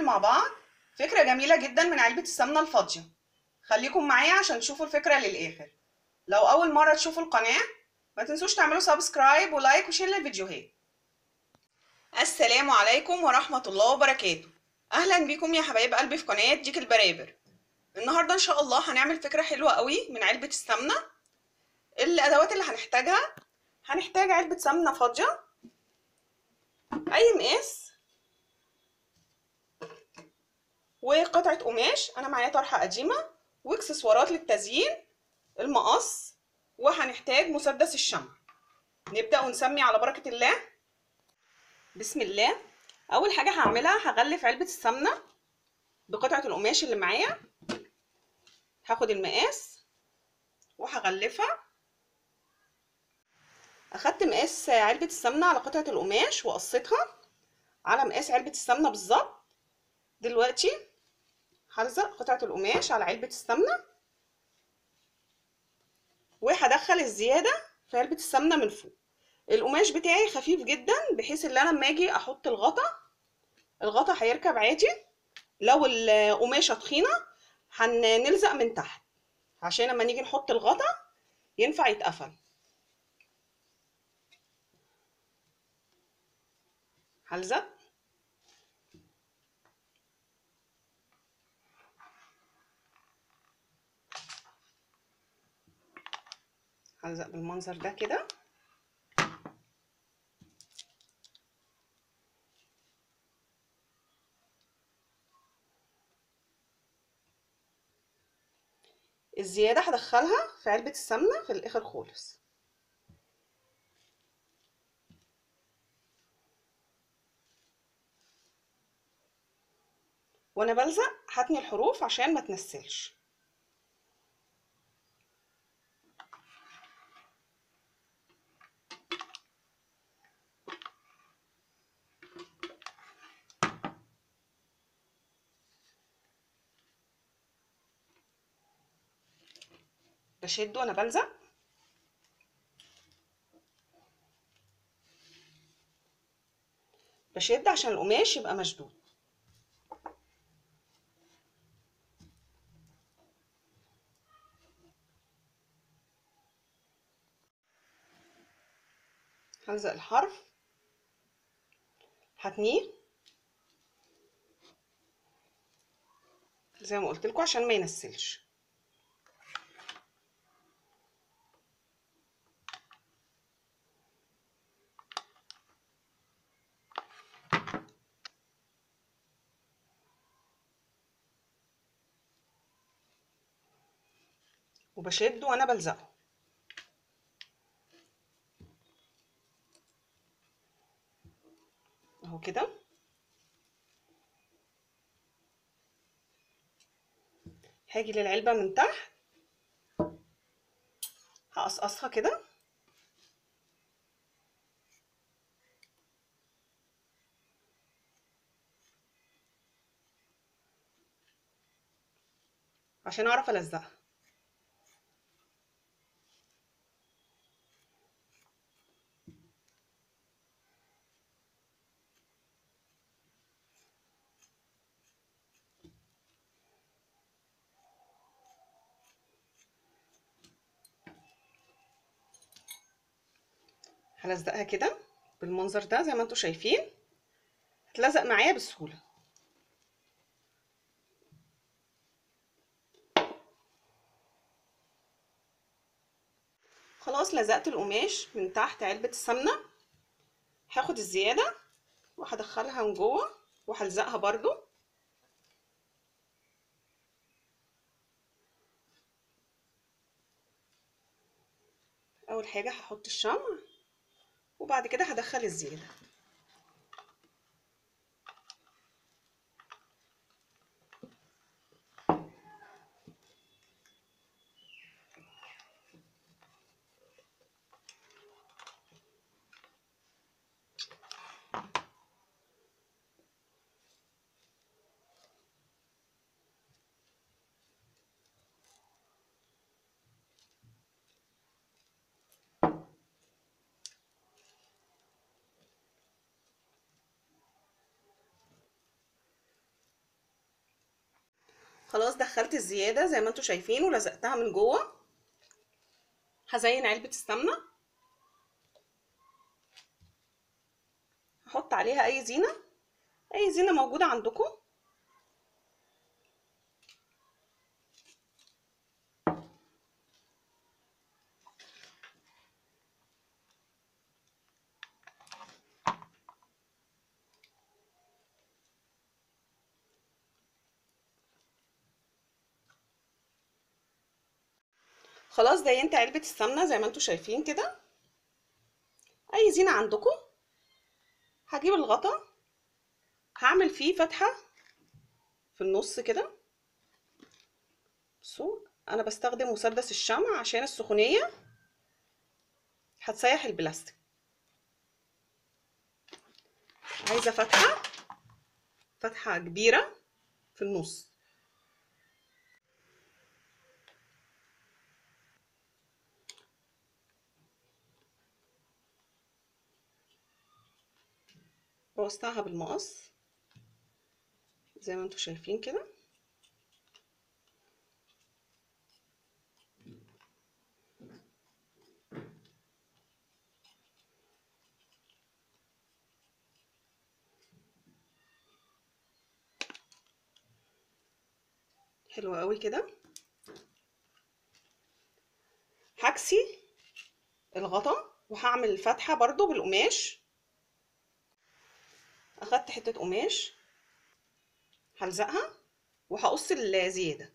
مع بعض فكرة جميلة جدا من علبة السمنة الفاضية خليكم معايا عشان تشوفوا الفكرة للآخر لو أول مرة تشوفوا القناة ما تنسوش تعملوا سبسكرايب ولايك وشير للفيديوهات السلام عليكم ورحمة الله وبركاته أهلا بيكم يا حبايب قلبي في قناة ديك البرابر النهاردة إن شاء الله هنعمل فكرة حلوة قوي من علبة السمنة الأدوات اللي هنحتاجها هنحتاج علبة سمنة فاضية أي مقاس وقطعة قماش أنا معايا طرحة قديمة واكسسوارات للتزيين المقص وهنحتاج مسدس الشمع نبدأ ونسمي على بركة الله بسم الله أول حاجة هعملها هغلف علبة السمنة بقطعة القماش اللي معايا هاخد المقاس وهغلفها اخدت مقاس علبة السمنة على قطعة القماش وقصيتها على مقاس علبة السمنة بالظبط دلوقتي هلزق قطعة القماش على علبة السمنة وهدخل الزيادة في علبة السمنة من فوق القماش بتاعي خفيف جدا بحيث ان انا لما اجي احط الغطا الغطا هيركب عادي لو القماشة تخينة هنلزق من تحت عشان لما نيجي نحط الغطا ينفع يتقفل هلزق هلزق بالمنظر ده كده الزيادة هدخلها في علبة السمنة في الآخر خالص وانا بلزق هتني الحروف عشان ما تنسلش بشد وانا بلزق بشد عشان القماش يبقى مشدود هلزق الحرف هتنيه زي ما قلت لكم عشان ما ينسلش وبشد وانا بلزقه اهو كده هاجي للعلبة من تحت هقصقصها كده عشان اعرف الزقها هلزقها كده بالمنظر ده زي ما انتم شايفين هتلزق معايا بسهوله خلاص لزقت القماش من تحت علبه السمنه هاخد الزياده وهدخلها من جوه وهلزقها برضو اول حاجه هحط الشمع وبعد كده هدخل الزيادة خلاص دخلت الزيادة زي ما انتوا شايفين ولزقتها من جوه هزين علبة السمنة هحط عليها اي زينة اي زينة موجودة عندكم خلاص زينت علبة السمنة زي ما انتوا شايفين كده اي زينة عندكم هجيب الغطا هعمل فيه فتحة في النص كده بصوا انا بستخدم مسدس الشمع عشان السخونية هتسيح البلاستيك عايزة فتحة فتحة كبيرة في النص بوسعها بالمقص زي ما انتوا شايفين كده حلو قوي كده هكسي الغطا وهعمل فتحة برضو بالقماش اخدت حتة قماش هلزقها وهقص الزيادة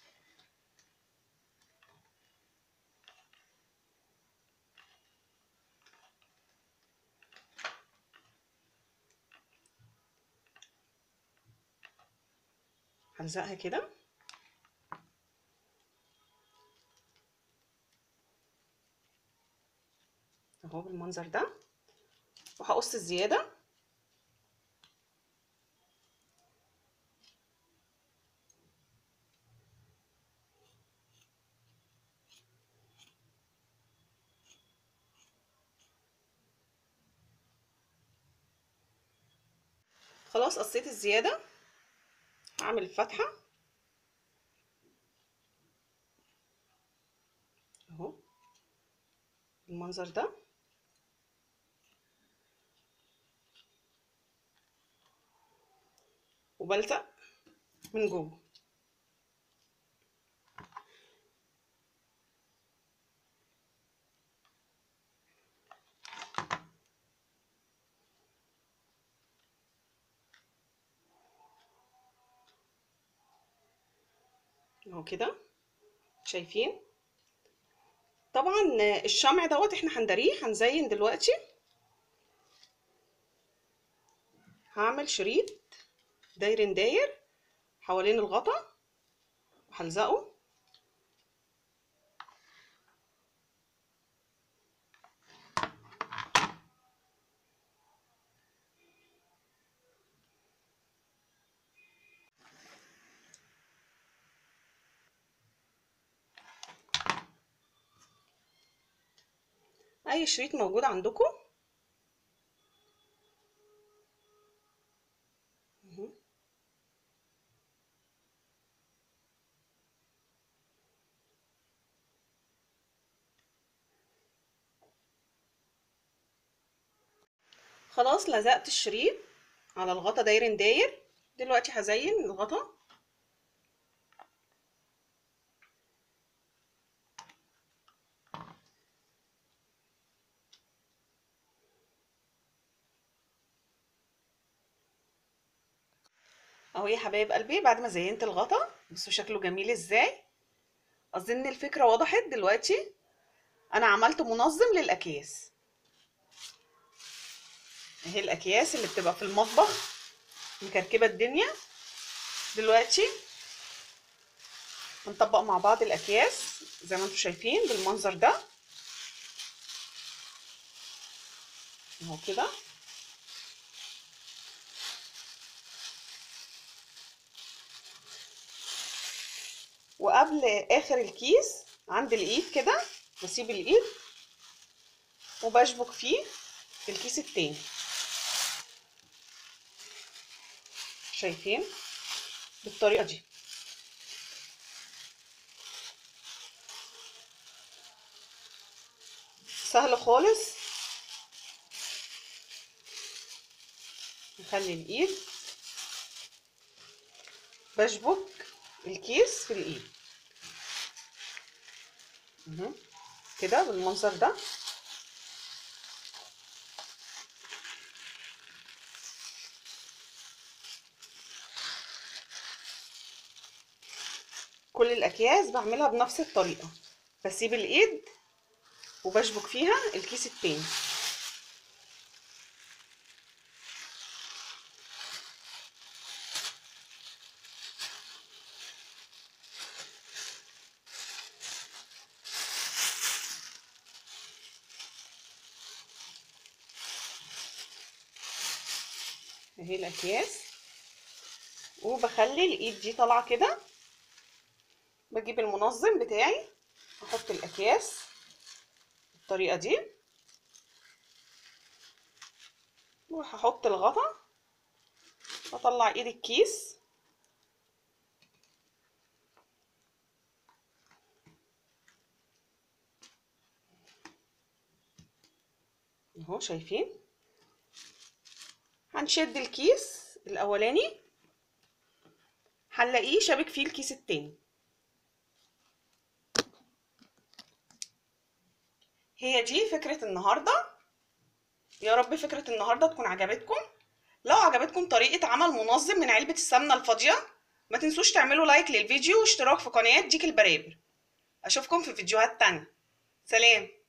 هلزقها كده اهو بالمنظر ده وهقص الزياده خلاص قصيت الزياده هعمل الفتحه اهو بالمنظر ده وبلزق من جوه اهو كده شايفين طبعا الشمع دوت احنا هندريه هنزين دلوقتي هعمل شريط داير داير حوالين الغطا وهلزقه اي شريط موجود عندكم خلاص لزقت الشريط على الغطا داير داير دلوقتي هزين الغطا اهو يا حبايب قلبي بعد ما زينت الغطا بصوا شكله جميل ازاي اظن الفكره وضحت دلوقتي انا عملت منظم للاكياس اهي الاكياس اللي بتبقى في المطبخ مكركبه الدنيا دلوقتي هنطبق مع بعض الاكياس زي ما انتم شايفين بالمنظر ده اهو كده وقبل اخر الكيس عند الايد كده بسيب الايد وبشبك فيه الكيس التاني شايفين بالطريقه دي سهل خالص نخلي الايد بشبك الكيس في الايد اهو كده بالمنظر ده كل الاكياس بعملها بنفس الطريقه بسيب الايد وبشبك فيها الكيس التاني اهي الاكياس وبخلي الايد دي طالعه كده بجيب المنظم بتاعي احط الاكياس بالطريقه دي وهحط الغطا واطلع ايد الكيس اهو شايفين هنشد الكيس الاولاني هنلاقيه شابك فيه الكيس التاني هي دي فكرة النهاردة يا رب فكرة النهاردة تكون عجبتكم لو عجبتكم طريقة عمل منظم من علبة السمنة الفاضية ما تنسوش تعملوا لايك للفيديو واشتراك في قناة ديك البرابر اشوفكم في فيديوهات تانية سلام